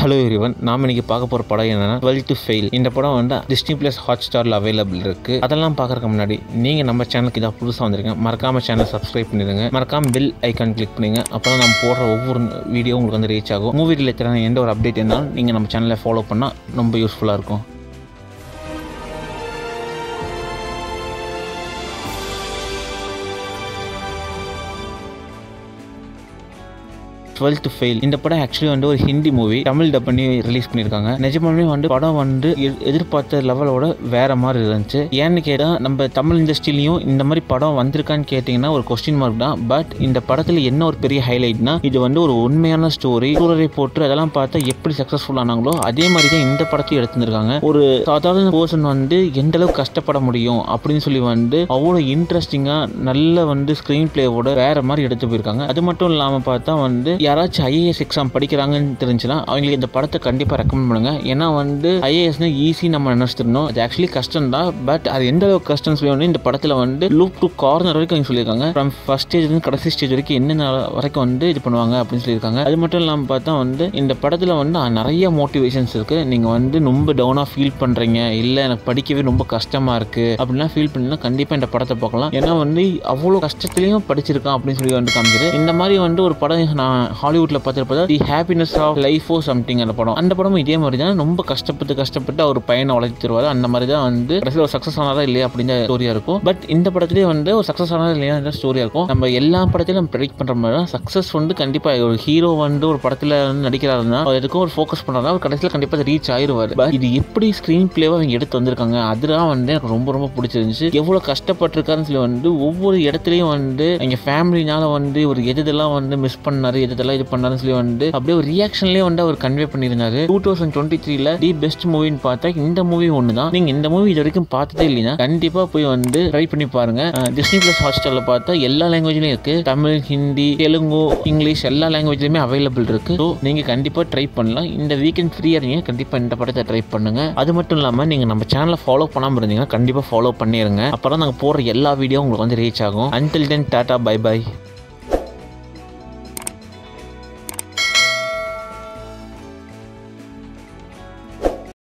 hello everyone நாம இன்னைக்கு பார்க்க போகிற படம் என்னன்னா டுவெல் டு ஃபெயில் இந்த படம் வந்து டிஸ்னி ப்ளஸ் ஹாட் ஸ்டாரில் அவைலபிள் இருக்கு அதெல்லாம் பார்க்கறதுக்கு முன்னாடி நீங்கள் நம்ம சேனலுக்கு இதாக புதுசாக வந்திருக்கீங்க மறக்காம சேனல் சப்ஸ்கிரைப் பண்ணிடுங்க மறக்காம பெல் ஐக்கான் கிளிக் பண்ணுங்க அப்போ தான் நம்ம போடுற ஒவ்வொரு வீடியோ உங்களுக்கு வந்து ரீச் ஆகும் மூவி ரிலேட்டடான எந்த ஒரு அப்டேட் இருந்தாலும் நீங்கள் நம்ம சேனலை ஃபாலோ பண்ணால் ரொம்ப யூஸ்ஃபுல்லாக இருக்கும் டுவெல் டு ஃபெயில் இந்த படம் ஆக்சுவலி வந்து ஒரு ஹிந்தி மூவி தமிழ் டப் பண்ணி ரிலீஸ் பண்ணியிருக்காங்க நிஜமாலுமே வந்து படம் வந்து எ- எதிர்பார்த்த லெவலோட வேற மாதிரி இருந்துச்சு ஏன்னு கேட்டால் நம்ம தமிழ் இண்டஸ்ட்ரியிலையும் இந்த மாதிரி படம் வந்திருக்கான்னு கேட்டிங்கன்னா ஒரு கொஸ்டின் மார்க் தான் பட் இந்த படத்தில் என்ன ஒரு பெரிய ஹைலைட்னா இது வந்து ஒரு உண்மையான ஸ்டோரி சூழலை போட்டு அதெல்லாம் பார்த்தா எப்படி சக்ஸஸ்ஃபுல் ஆனாங்களோ அதே மாதிரி தான் இந்த படத்தையும் எடுத்துருக்காங்க ஒரு சாதாரண பர்சன் வந்து எந்த அளவுக்கு கஷ்டப்பட முடியும் அப்படின்னு சொல்லி வந்து அவ்வளோ இன்ட்ரெஸ்டிங்காக நல்ல வந்து ஸ்க்ரீன் பிளேவோட வேற மாதிரி எடுத்து போயிருக்காங்க அது மட்டும் இல்லாமல் பார்த்தா வந்து யாராச்சும் ஐஏஎஸ் எக்ஸாம் படிக்கிறாங்கன்னு தெரிஞ்சுன்னா அவங்களுக்கு இந்த படத்தை கண்டிப்பாக ரெக்கமெண்ட் பண்ணுங்க ஏன்னா வந்து ஐஏஎஸ்னு ஈஸி நம்ம நினச்சிருந்தோம் அது ஆக்சுவலி கஷ்டம் தான் பட் அது எந்த அளவுக்கு கஷ்டம் சொல்லி வந்து இந்த படத்தில் வந்து லூப் டு கார்னர் வரைக்கும் அவங்க சொல்லியிருக்காங்க ஃப்ரம் ஃபர்ஸ்ட் ஸ்டேஜ்லேருந்து கடைசி ஸ்டேஜ் வரைக்கும் என்னென்ன வரைக்கும் வந்து இது பண்ணுவாங்க அப்படின்னு சொல்லியிருக்காங்க அது மட்டும் இல்லாமல் பார்த்தா வந்து இந்த படத்தில் வந்து நிறைய மோட்டிவேஷன்ஸ் இருக்குது நீங்கள் வந்து ரொம்ப டவுனாக ஃபீல் பண்ணுறீங்க இல்லை எனக்கு படிக்கவே ரொம்ப கஷ்டமாக இருக்குது அப்படிலாம் ஃபீல் பண்ணினா கண்டிப்பாக இந்த படத்தை பார்க்கலாம் ஏன்னா வந்து அவ்வளோ கஷ்டத்துலையும் படிச்சிருக்கான் அப்படின்னு சொல்லி வந்து காமிக்குது இந்த மாதிரி வந்து ஒரு படம் நான் ஹாலிவுட்டில் பார்த்துருப்பதா தி ஹாப்பினஸ் ஆஃப் லைஃபோ சம்திங் அந்த படம் அந்த படமும் இதே மாதிரி தான் ரொம்ப கஷ்டப்பட்டு கஷ்டப்பட்டு அவர் பையனை வளர்த்து தருவார் அந்த மாதிரி தான் வந்து கடைசியில் ஒரு சக்ஸஸ் ஆனாரா இல்லையா அப்படின்ற ஸ்டோரியாக இருக்கும் பட் இந்த படத்துலேயே வந்து ஒரு சக்ஸஸ் ஆனாரா இல்லையா ஸ்டோரியாக இருக்கும் நம்ம எல்லா படத்திலும் நம்ம ப்ரெடிக்ட் பண்ணுற மாதிரி தான் சக்ஸஸ் வந்து கண்டிப்பாக ஒரு ஹீரோ வந்து ஒரு படத்தில் வந்து நடிக்கிறாருன்னா அவர் எதுக்கும் ஒரு ஃபோக்கஸ் பண்ணுறாருன்னா அவர் கடைசியில் கண்டிப்பாக ரீச் ஆயிடுவார் பட் இது எப்படி ஸ்க்ரீன் பிளேவாக அவங்க எடுத்து வந்திருக்காங்க அதுதான் வந்து எனக்கு ரொம்ப ரொம்ப பிடிச்சிருந்துச்சு எவ்வளோ கஷ்டப்பட்டிருக்காருன்னு சொல்லி வந்து ஒவ்வொரு இடத்துலையும் வந்து எங்கள் ஃபேமிலினால வந்து ஒரு எது இதெல்லாம் வந்து மிஸ் பண்ணாரு எது இதெல்லாம் இது பண்ணாருன்னு சொல்லி வந்து அப்படியே ஒரு ரியாக்ஷன்லேயே வந்து அவர் கன்வே பண்ணியிருந்தாரு டூ தௌசண்ட் டுவெண்ட்டி த்ரீல தி பெஸ்ட் மூவின்னு பார்த்தா இந்த மூவி ஒன்று தான் நீங்கள் இந்த மூவி இது வரைக்கும் பார்த்ததே இல்லைன்னா கண்டிப்பாக போய் வந்து ட்ரை பண்ணி பாருங்க டிஸ்னி பிளஸ் ஹாட்ஸ்டாரில் பார்த்தா எல்லா லாங்குவேஜ்லையும் இருக்கு தமிழ் ஹிந்தி தெலுங்கு இங்கிலீஷ் எல்லா லாங்குவேஜ்லையுமே அவைலபிள் இருக்கு ஸோ நீங்கள் கண்டிப்பாக ட்ரை பண்ணலாம் இந்த வீக்கெண்ட் ஃப்ரீயாக இருந்தீங்க கண்டிப்பாக இந்த படத்தை ட்ரை பண்ணுங்க அது மட்டும் இல்லாமல் நீங்கள் நம்ம சேனலை ஃபாலோ பண்ணாமல் இருந்தீங்கன்னா கண்டிப்பாக ஃபாலோ பண்ணிடுங்க அப்புறம் நாங்கள் போடுற எல்லா வீடியோ உங்களுக்கு வந்து ரீச் ஆகும் until then tata bye by